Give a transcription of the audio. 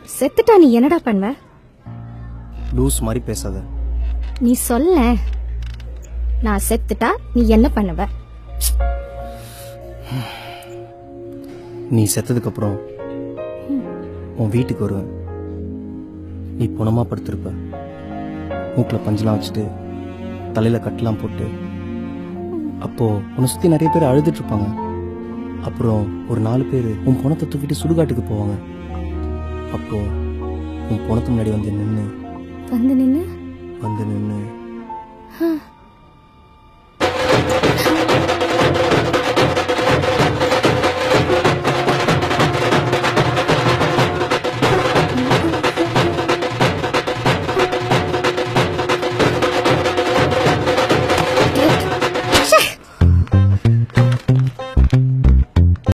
செத்துட்டா நீ என்னடா பண்ணுவ லூஸ் மாதிரி பேசாத நீ சொல்ல நான் செத்துட்டா நீ என்ன பண்ணுவ நீ செத்ததுக்கு அப்புறம் உன் வீட்டுக்கு வருவேன் நீ புனமா படுத்திருப்ப மூக்கில் பஞ்செல்லாம் வச்சுட்டு தலையில கட்டெல்லாம் போட்டு அப்போ உன்னை சுத்தி நிறைய பேர் அழுதுட்டு இருப்பாங்க அப்புறம் ஒரு நாலு பேர் உன் பணத்தை தூக்கிட்டு சுடுகாட்டுக்கு போவாங்க அப்போ உன் பணத்து முன்னாடி வந்து நின்று வந்து நின்னு வந்து நின்று "ஆ,